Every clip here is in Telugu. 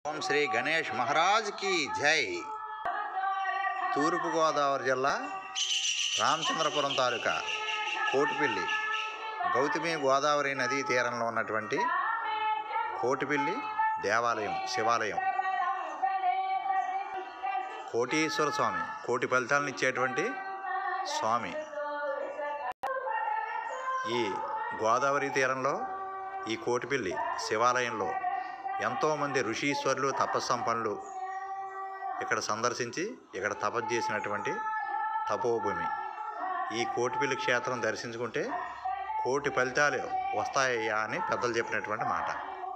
ఓం శ్రీ గణేష్ మహారాజ్ కి జై తూర్పుగోదావరి జిల్లా రామచంద్రపురం తాలూకా కోటిపిల్లి గౌతమి గోదావరి నదీ తీరంలో ఉన్నటువంటి కోటిపిల్లి దేవాలయం శివాలయం కోటీశ్వర స్వామి కోటి ఫలితాలను ఇచ్చేటువంటి స్వామి ఈ గోదావరి తీరంలో ఈ కోటిపిల్లి శివాలయంలో ఎంతోమంది ఋషీశ్వరులు తపస్సంపన్నులు ఇక్కడ సందర్శించి ఇక్కడ తపస్సు చేసినటువంటి తపోభూమి ఈ కోటిపిల్లి క్షేత్రం దర్శించుకుంటే కోటి ఫలితాలు వస్తాయా అని పెద్దలు చెప్పినటువంటి మాట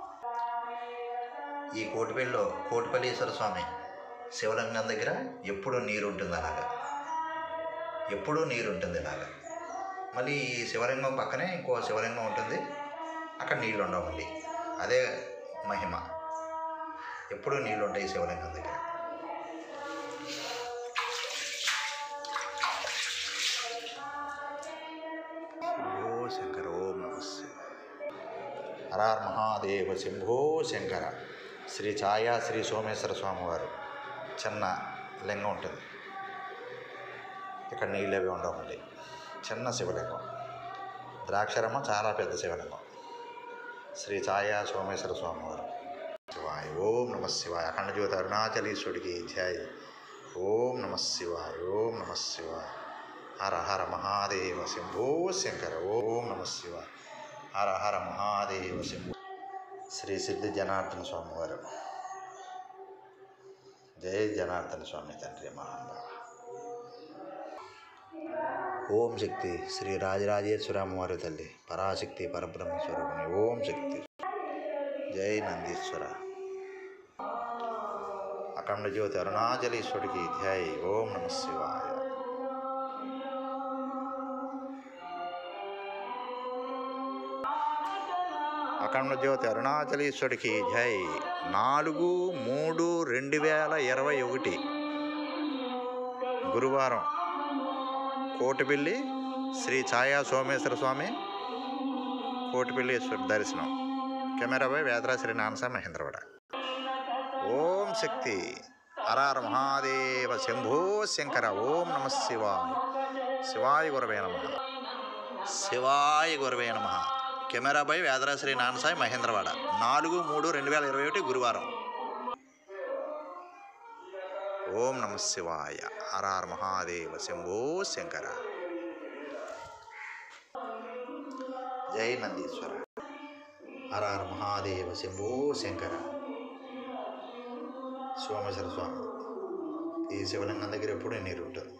ఈ కోటిపల్లిలో కోటిపల్లీశ్వర స్వామి శివలింగం దగ్గర ఎప్పుడూ నీరు ఉంటుంది అలాగా ఎప్పుడూ నీరు ఉంటుంది ఇలాగా మళ్ళీ ఈ శివలింగం పక్కనే ఇంకో శివలింగం ఉంటుంది అక్కడ నీళ్ళు ఉండవండి అదే మహిమ ఎప్పుడూ నీళ్ళు ఉంటాయి ఈ శివలింగం దగ్గర ఓ శంకర ఓం నమ హరార్ మహాదేవ శంభో శంకర శ్రీ ఛాయా శ్రీ సోమేశ్వర స్వామివారు చిన్న లింగం ఉంటుంది ఇక్కడ నీళ్ళు అవి ఉండవండి చిన్న శివలింగం ద్రాక్షరమ్మ చాలా పెద్ద శివలింగం శ్రీ ఛాయా సోమేశ్వర స్వామివారు శివాయ ఓం నమ శివాయ అఖండ జ్యోతి అరుణాచలీశ్వరుడికి జై ఓం నమ శివాయ ఓం నమ శివాయ హర హర మహాదేవ శంభో శంకర ఓం నమ శివాయ హర హర మహాదేవ శంభో శ్రీ సిద్ధి జనార్దన స్వామివారు జై జనార్దన స్వామి తండ్రి మహాంబ ఓం శక్తి శ్రీ రాజరాజేశ్వర అమ్మవారి తల్లి పరాశక్తి పరబ్రహ్మ స్వరూపిణి ఓం శక్తి జై నందీశ్వర అఖండ జ్యోతి అరుణాచలీశ్వరుడికి జై ఓం నమ శివాయ అఖండ జ్యోతి అరుణాచలీశ్వరుడికి జై నాలుగు మూడు రెండు వేల ఇరవై ఒకటి గురువారం కోటిపిల్లి శ్రీ ఛాయా సోమేశ్వర స్వామి కోటిపిల్లి దర్శనం కెమెరాపై వేదరా శ్రీ నానస మహేంద్రవాడ ఓం శక్తి హరార మహాదేవ శంభో శంకర ఓం నమ శివాయ శివాయ గురవే నమ శివాయ గురవే నమ కెమెరాపై వేదరా శ్రీ నానసాయి మహేంద్రవాడ నాలుగు మూడు రెండు వేల ఇరవై ఒకటి గురువారం ఓం నమ శివాయ హరార్ మహాదేవ శంభో శంకర జై నందీశ్వర హరార్ మహాదేవ శంభో శంకర సోమేశ్వర స్వామి ఈ శివలింగం దగ్గర ఎప్పుడు నీరు ఉంటుంది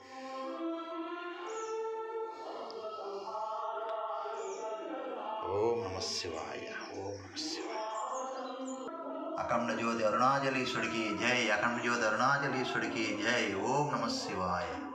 ఓం నమ శివాయ ఓం నమ శివాయ అఖండ జ్యోతి అరుణాచలీశ్వరుడికి జై అఖండ జ్యోతి అరుణాచలీశ్వరుడికి జై ఓం నమ శివాయ